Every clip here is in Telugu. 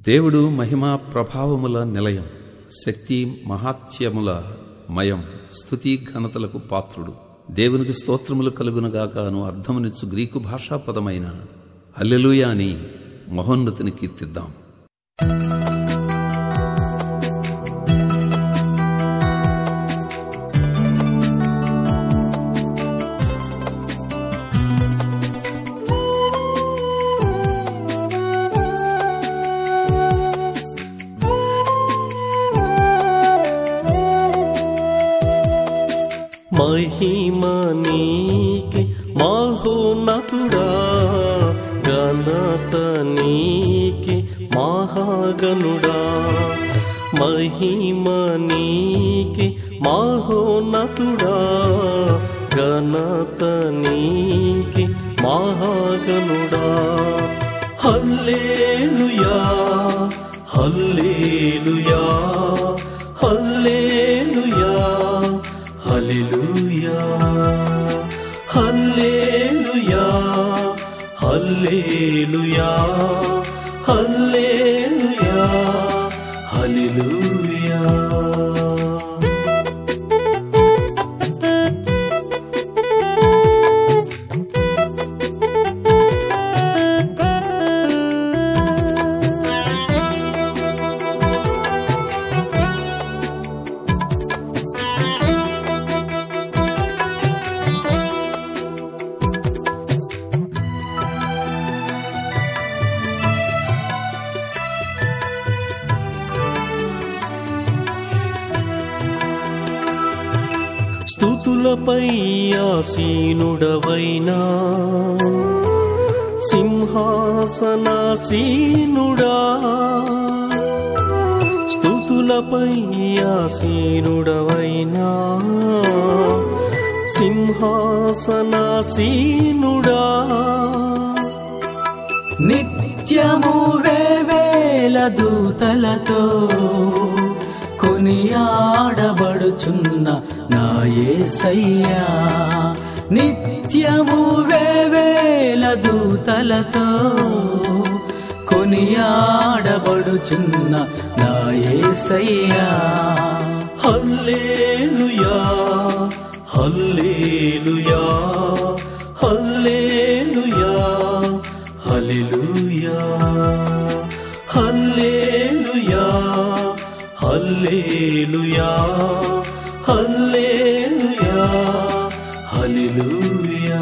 దేవుడు మహిమా ప్రభావముల నిలయం శక్తి మహాత్యముల మయం స్థుతి ఘనతలకు పాత్రుడు దేవునికి స్తోత్రములు కలుగునగాకను అర్థమునిచ్చు గ్రీకు భాషా పదమైన హల్లెలూయా అని మహోన్నతిని కీర్తిద్దాం మహిమ నీకే మహోన్నతుడా ఘనత నీకే మహాగనుడా మహిమ నీకే మహోన్నతుడా ఘనత నీకే మహాగనుడా hallelujah hallelujah hallelujah hallelujah hallelujah hallelujah hallelujah hallelujah స్థుతులపై ఆసీనుడవైనా సింహాసనాసీనుడా స్థుతులపై ఆసీనుడవైనా సింహాసనాసీనుడా నిత్యము వేవేల దూతలతో కొనియాడబడుచున్న నా యేసయ్యా నిత్యము వేవేల దూతలతో కొనియాడబడుచున్న నా యేసయ్యా hallelujah hallelujah hallelujah hallelujah hallelujah hallelujah hallelujah hallelujah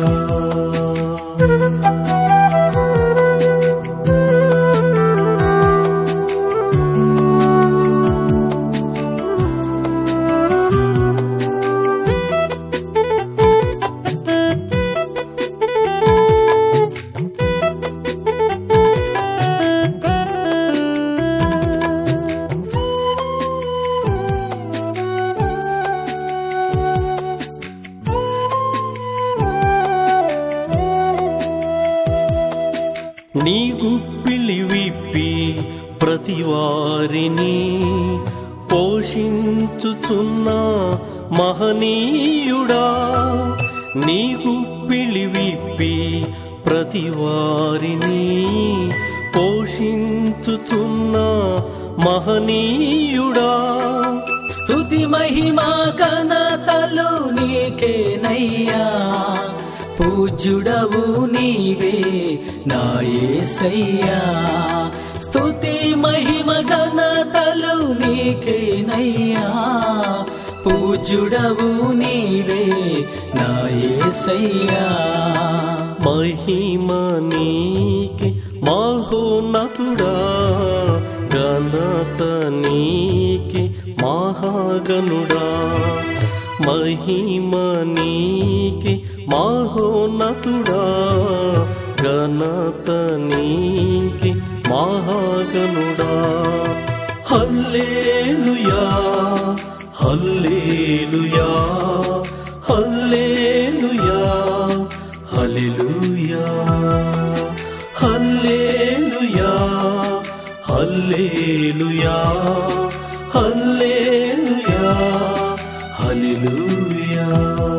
నీ గుప్పిలి విప్పి ప్రతి వారిని పోషించుచున్న మహనీయుడా నీ గుప్పిలి విప్పి ప్రతి వారిని పోషించుచున్న మహనీయుడా స్తుతి మహిమా ఘనతలు నీకేనయ్యా పూజ్యుడవు నీవే నా యేసయ్యా స్తుతి మహిమ ఘనతలు నీకేనయ్యా పూజ్యుడవు నీవే నా యేసయ్యా మహిమ నీకే మహోన్నతుడా ఘనత నీకే మహాగనుడా మహిమ నీకే మహోన్నతుడా ఘనత నీకే మహాగనుడా hallelujah hallelujah hallelujah hallelujah hallelujah hallelujah hallelujah హల్లెలూయా